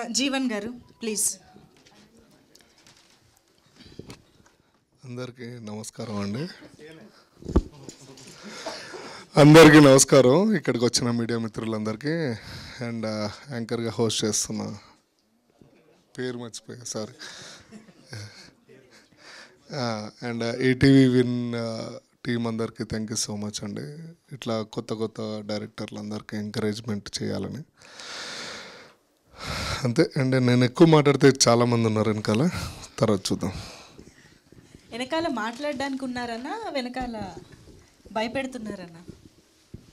జీవన్ గారు ప్లీజ్ అందరికీ నమస్కారం అండి అందరికీ నమస్కారం ఇక్కడికి వచ్చిన మీడియా మిత్రులందరికీ అండ్ యాంకర్గా హోస్ట్ చేస్తున్న పేరు మర్చిపోయా sorry and ETV win team అందరికీ థ్యాంక్ యూ సో మచ్ అండి ఇట్లా కొత్త కొత్త డైరెక్టర్లు అందరికీ ఎంకరేజ్మెంట్ చేయాలని అంతే అండ్ నేను ఎక్కువ మాట్లాడితే చాలామంది ఉన్నారు వెనకాల తర్వాత చూద్దాం వెనకాల మాట్లాడడానికి ఉన్నారన్నా వెనకాల భయపెడుతున్నారన్నా